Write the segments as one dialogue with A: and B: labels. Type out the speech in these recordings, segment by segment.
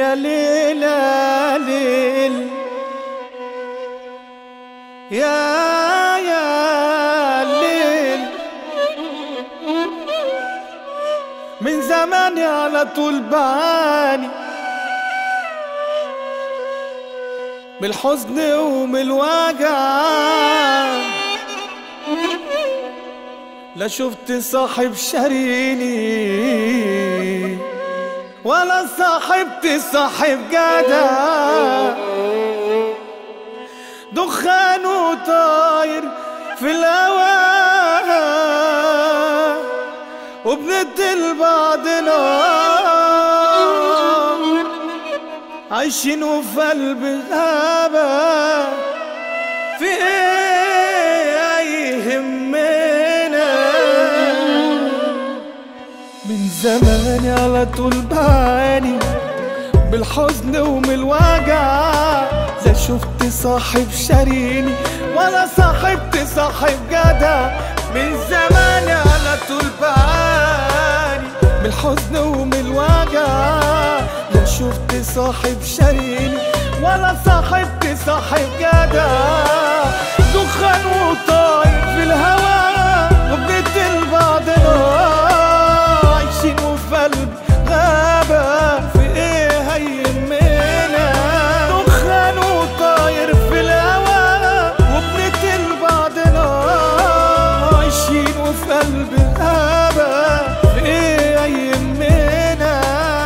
A: يا ليل يا ليل يا يا ليل من زمان على طول بعاني من الحزن ومن الوجع لا شفت صاحب شاريني ولا صاحبتي صاحب جدع دخان وطاير في الهوا وبندي لبعضنا عايشين وفي قلب غابة في ايه يهمنا من زمان على طول بعاني بالحزن ومن الوجع لا شفت صاحب شاريني ولا صاحبت صاحب جدع من زمان على طول بعاني بالحزن ومن الوجع لا شفت صاحب شاريني ولا صاحبت صاحب جدع دخان وطاير في الهوا وبندي لبعضنا عايشين وفي قلب غابة في ايه هيهمنا دخان وطاير في الهوا وبندي لبعضنا عايشين وفي قلب غابة في ايه هيهمنا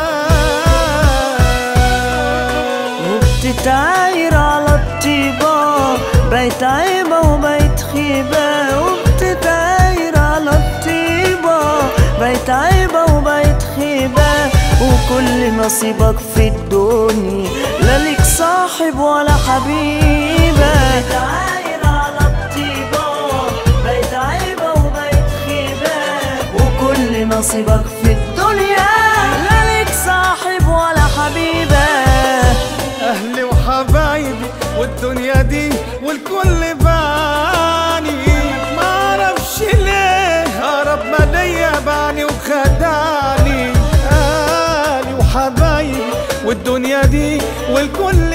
B: وبتتعاير على الطيبة بقت عيبة وبقت خيبة وبتتعاير على الطيبة بقت عيبة وبقت خيبة وكل نصيبك في الدنيا لا ليك صاحب ولا حبيبة بتتعاير على الطيبة بقت عيبة وبقت خيبة وكل نصيبك في الدنيا لا ليك صاحب ولا حبيبة
A: اهلي وحبايبي والدنيا دي والكل باني ما اعرفش ليه هرب ما ليا باني وخدعني اهلي وحبايبي والدنيا دي والكل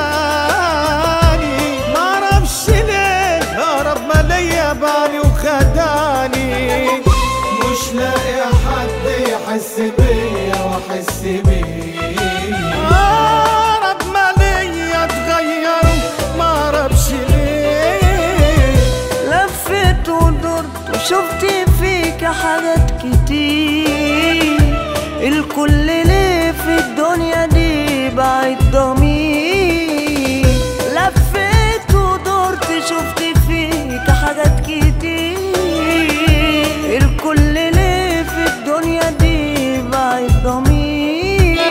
A: باني ما اعرفش ليه هرب ما ليا باني وخدعني مش لاقي حد يحس بيا واحس بيه عرب ما ليا اتغيروا ما اعرفش ليه
B: لفت ودرت وشفت فيك حاجات كتير الكل ليه في الدنيا دي بعد ضمير لفت ودرت شفت فيك حاجات كتير الكل ليه في الدنيا دي بعد ضمير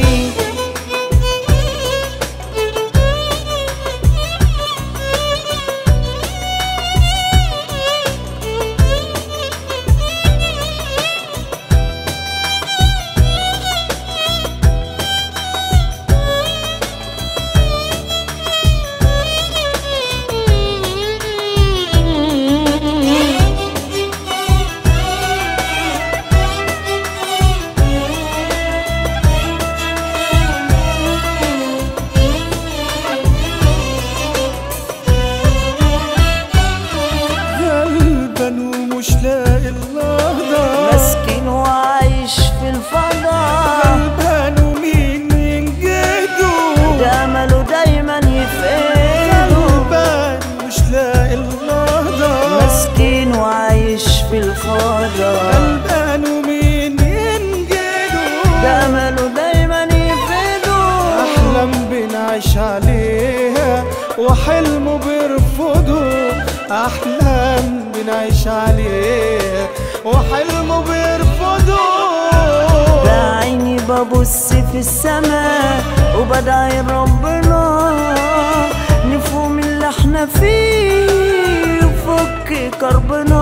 A: غلبان ومش لاقي الله ده
B: مسكين وعايش في الفضاء
A: غلبان ومين ينجده
B: ده امله دايما يفقده
A: غلبان مش لاقي الله ده
B: مسكين وعايش في الفضاء
A: غلبان ومين ينجده
B: ده امله دايما يفقده
A: أحلام بنعيش عليها وحلمه بيرفضه أحلام بنعيش عليها وحلمه بيرفضه
B: ده عيني ببص في السماء وبدعي ربنا نفهم اللي احنا فيه وفك كربنا